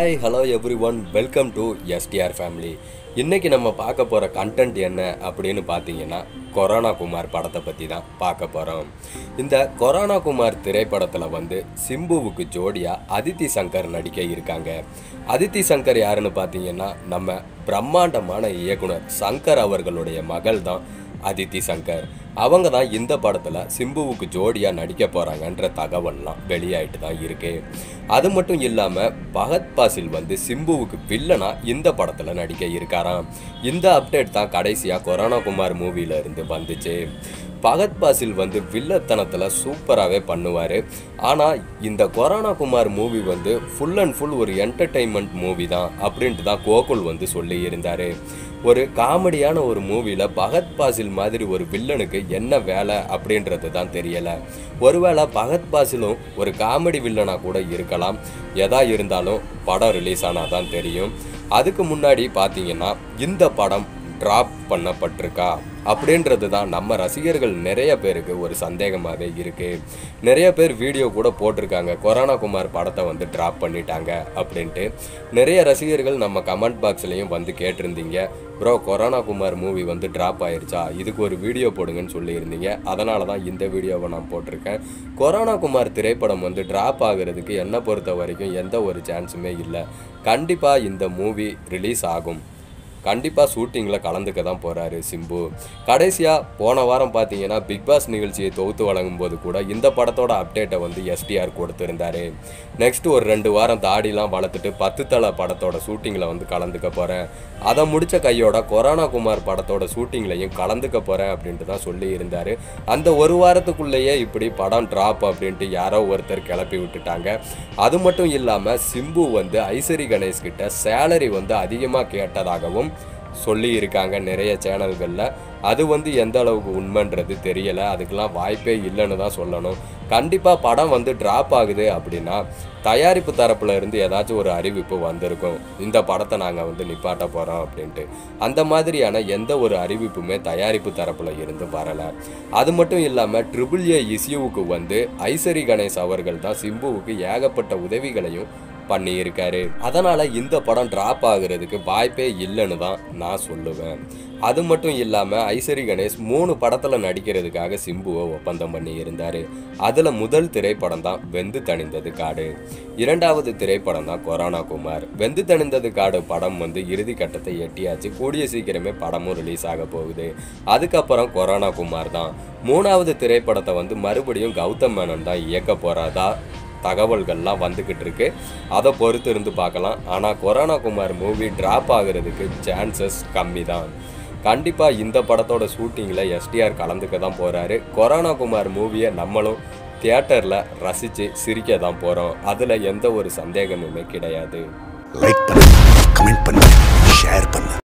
hi hello everyone welcome to STR family இன்னைக்கு நம்ம பார்க்க போகிற கண்டென்ட் என்ன அப்படின்னு பார்த்தீங்கன்னா கொரோனா குமார் படத்தை பற்றி தான் பார்க்க போகிறோம் இந்த கொரோனா குமார் திரைப்படத்தில் வந்து சிம்புவுக்கு ஜோடியாக அதித்தி சங்கர் நடிக்க இருக்காங்க அதித்தி சங்கர் யாருன்னு பார்த்தீங்கன்னா நம்ம பிரம்மாண்டமான இயக்குனர் சங்கர் அவர்களுடைய மகள் தான் அதித்தி சங்கர் அவங்க தான் இந்த படத்தில் சிம்புவுக்கு ஜோடியாக நடிக்க போகிறாங்கன்ற தகவல்லாம் வெளியாயிட்டு தான் இருக்கு அது மட்டும் இல்லாமல் பகத் பாசில் வந்து சிம்புவுக்கு வில்லனா இந்த படத்தில் நடிக்க இருக்காராம் இந்த அப்டேட் தான் கடைசியாக கொரோனா குமார் மூவில இருந்து வந்துச்சு பகத் பாசில் வந்து வில்லத்தனத்தில் சூப்பராகவே பண்ணுவார் ஆனால் இந்த கொரோனா குமார் மூவி வந்து ஃபுல் அண்ட் ஃபுல் ஒரு என்டர்டெயின்மெண்ட் மூவி தான் அப்படின்ட்டு தான் கோகுல் வந்து சொல்லி இருந்தார் ஒரு காமெடியான ஒரு மூவியில் பகத் பாசில் மாதிரி ஒரு வில்லனுக்கு என்ன வேலை அப்படின்றது தான் தெரியலை ஒருவேளை பகத் பாசிலும் ஒரு காமெடி வில்லனாக கூட இருக்கலாம் எதா இருந்தாலும் படம் ரிலீஸ் ஆனால் தான் தெரியும் அதுக்கு முன்னாடி பார்த்தீங்கன்னா இந்த படம் ட்ராப் பண்ணப்பட்டிருக்கா அப்படின்றது தான் நம்ம ரசிகர்கள் நிறைய பேருக்கு ஒரு சந்தேகமாகவே இருக்குது நிறைய பேர் வீடியோ கூட போட்டிருக்காங்க கொரோனா குமார் படத்தை வந்து ட்ராப் பண்ணிட்டாங்க அப்படின்ட்டு நிறைய ரசிகர்கள் நம்ம கமெண்ட் பாக்ஸ்லேயும் வந்து கேட்டிருந்தீங்க ப்ரோ கொரோனா குமார் மூவி வந்து ட்ராப் ஆயிருச்சா இதுக்கு ஒரு வீடியோ போடுங்கன்னு சொல்லியிருந்தீங்க அதனால தான் இந்த வீடியோவை நான் போட்டிருக்கேன் கொரோனா குமார் திரைப்படம் வந்து ட்ராப் ஆகுறதுக்கு என்னை பொறுத்த வரைக்கும் எந்த ஒரு சான்ஸுமே இல்லை கண்டிப்பாக இந்த மூவி ரிலீஸ் ஆகும் கண்டிப்பாக ஷூட்டிங்கில் கலந்துக்க தான் போகிறாரு சிம்பு கடைசியாக போன வாரம் பார்த்தீங்கன்னா பிக் பாஸ் நிகழ்ச்சியை தொகுத்து வழங்கும் போது கூட இந்த படத்தோட அப்டேட்டை வந்து எஸ்டிஆர் கொடுத்துருந்தாரு நெக்ஸ்ட் ஒரு ரெண்டு வாரம் தாடிலாம் வளர்த்துட்டு பத்து தலை படத்தோட ஷூட்டிங்கில் வந்து கலந்துக்க போகிறேன் அதை முடித்த கையோட கொரோனா குமார் படத்தோட ஷூட்டிங்லையும் கலந்துக்க போகிறேன் அப்படின்ட்டு தான் சொல்லி இருந்தார் அந்த ஒரு வாரத்துக்குள்ளேயே இப்படி படம் ட்ராப் அப்படின்ட்டு யாரோ ஒருத்தர் கிளப்பி விட்டுட்டாங்க அது மட்டும் இல்லாமல் சிம்பு வந்து ஐசரி கணேஷ் கிட்ட சேலரி வந்து அதிகமாக கேட்டதாகவும் சொல்லி இருக்காங்க நிறைய சேனல்களில் அது வந்து எந்த அளவுக்கு உண்மைன்றது தெரியலை அதுக்கெல்லாம் வாய்ப்பே இல்லைன்னு தான் சொல்லணும் கண்டிப்பாக படம் வந்து ட்ராப் ஆகுது அப்படின்னா தயாரிப்பு தரப்புல இருந்து ஏதாச்சும் ஒரு அறிவிப்பு வந்திருக்கும் இந்த படத்தை நாங்கள் வந்து நிப்பாட்ட போகிறோம் அப்படின்ட்டு அந்த மாதிரியான எந்த ஒரு அறிவிப்புமே தயாரிப்பு தரப்புல இருந்து வரலை அது மட்டும் இல்லாமல் ட்ரிபிள் ஏ இஸ்யூவுக்கு வந்து ஐசரி கணேஷ் அவர்கள் தான் சிம்புவுக்கு ஏகப்பட்ட உதவிகளையும் பண்ணியிருக்காரு அதனால இந்த படம் டிராப் ஆகுறதுக்கு வாய்ப்பே இல்லைன்னு தான் நான் சொல்லுவேன் அது மட்டும் இல்லாமல் ஐசரி கணேஷ் மூணு படத்தில் நடிக்கிறதுக்காக சிம்புவை ஒப்பந்தம் பண்ணி இருந்தார் அதில் முதல் திரைப்படம் தான் வெந்து தணிந்தது காடு இரண்டாவது திரைப்படம் தான் கொரோனா குமார் வெந்து தணிந்தது காடு படம் வந்து இறுதி கட்டத்தை எட்டியாச்சு கூடிய சீக்கிரமே படமும் ரிலீஸ் ஆக போகுது அதுக்கப்புறம் கொரோனா குமார் தான் மூணாவது திரைப்படத்தை வந்து மறுபடியும் கௌதம் மேனன் தான் இயக்க போகிறதா தகவல்கள்லாம் வந்துக்கிட்டு இருக்கு அதை பொறுத்து இருந்து பார்க்கலாம் ஆனால் கொரோனா குமார் மூவி ட்ராப் ஆகுறதுக்கு சான்சஸ் கம்மி தான் கண்டிப்பாக இந்த படத்தோட ஷூட்டிங்கில் எஸ்டிஆர் கலந்துக்க தான் போகிறாரு கொரோனா குமார் மூவியை நம்மளும் தியேட்டரில் ரசித்து சிரிக்க தான் போகிறோம் அதில் எந்த ஒரு சந்தேகமுமே கிடையாது லைக் பண்ணு கமெண்ட் பண்ணு ஷேர் பண்ணு